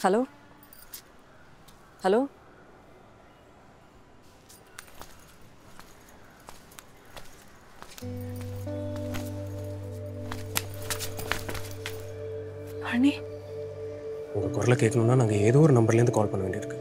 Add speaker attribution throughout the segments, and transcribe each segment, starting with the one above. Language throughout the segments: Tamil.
Speaker 1: ஹலோ ஹலோ அண்ணி
Speaker 2: உங்கள் குரலை கேட்கணும்னா நாங்கள் ஏதோ ஒரு நம்பர்லேருந்து கால் பண்ண வேண்டியிருக்கு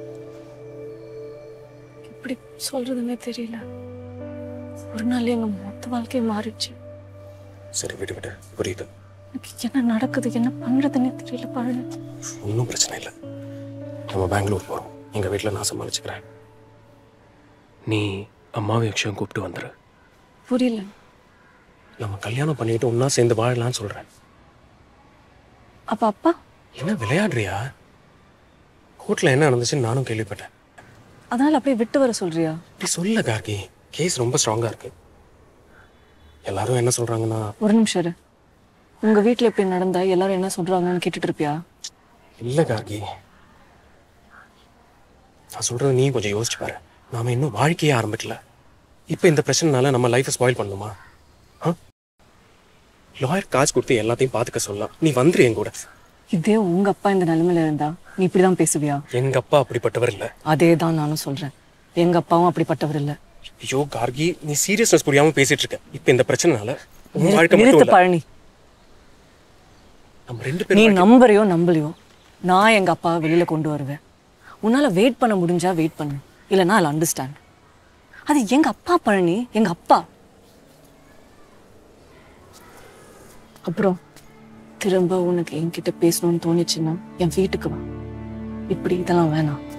Speaker 1: எப்படி சொல்றதுன்னே தெரியல ஒரு நாள் எங்க மொத்த வாழ்க்கையை மாறிடுச்சு
Speaker 2: சரி விட்டு விட்டு புரியுது
Speaker 1: எனக்கு என்ன நடக்குது என்ன பண்றதுன்னே தெரியல பழனி
Speaker 2: ஒன்றும் பிரச்சனை இல்லை நம்ம பெங்களூர் போகிறோம் எங்கள் வீட்டில் நான் சமாளிச்சுக்கிறேன் நீ அம்மாவை யக்ஷம் கூப்பிட்டு வந்துடு
Speaker 1: புரியல
Speaker 2: நம்ம கல்யாணம் பண்ணிட்டு ஒன்றா சேர்ந்து வாழலாம்னு சொல்கிறேன்
Speaker 1: அப்ப அப்பா
Speaker 2: என்ன விளையாடுறியா கோர்ட்டில் என்ன நடந்துச்சுன்னு நானும் கேள்விப்பட்டேன்
Speaker 1: அதனால அப்படியே விட்டு வர சொல்றியா
Speaker 2: இப்படி சொல்ல கார்கி கேஸ் ரொம்ப ஸ்ட்ராங்காக இருக்கு எல்லாரும் என்ன சொல்கிறாங்கன்னா
Speaker 1: ஒரு நிமிஷம் இரு உங்க வீட்ல இப்படி நடந்தா எல்லாரும் என்ன சொல்றாங்கன்னு கேட்டுட்டு இருப்பியா
Speaker 2: இல்லை கார்கி நான் சொல்கிறது நீ கொஞ்சம் யோசிச்சு பாரு நாம இன்னும் வாழ்க்கையே ஆரம்பிக்கல இப்போ இந்த பிரச்சனைனால நம்ம லைஃப்பை ஸ்பாயில் பண்ணுமா ஆ லாயர் காசு கொடுத்து எல்லாத்தையும் பார்த்துக்க சொல்லலாம் நீ வந்துரு என் கூட
Speaker 1: இதே உங்க அப்பா இந்த நிலைமையில இருந்தா நீ இப்படிதான் பேசுவியா
Speaker 2: எங்க அப்பா அப்படிப்பட்டவர் இல்லை
Speaker 1: அதே தான் நானும் சொல்றேன் எங்க அப்பாவும் அப்படிப்பட்டவர் இல்ல
Speaker 2: ஐயோ கார்கி நீ சீரியஸ்னஸ் புரியாம பேசிட்டு இருக்க இப்போ இந்த பிரச்சனைனால உன் வாழ்க்கை மட்டும்
Speaker 1: நிறுத்து
Speaker 2: இல்ல
Speaker 1: பழனி
Speaker 2: நம்ம ரெண்டு
Speaker 1: நீ
Speaker 2: பேரும்
Speaker 1: நம்புறியோ நம்பலையோ நான் எங்க அப்பாவை வெளியில கொண்டு வருவேன் உன்னால வெயிட் பண்ண முடிஞ்சா வெயிட் பண்ணு இல்லைன்னா ஐ அண்டர்ஸ்டாண்ட் அது எங்க அப்பா பழனி எங்க அப்பா அப்புறம் திரும்ப உனக்கு என்கிட்ட பேசணும்னு தோணுச்சுன்னா என் வீட்டுக்கு வா இப்படி இதெல்லாம் வேணாம்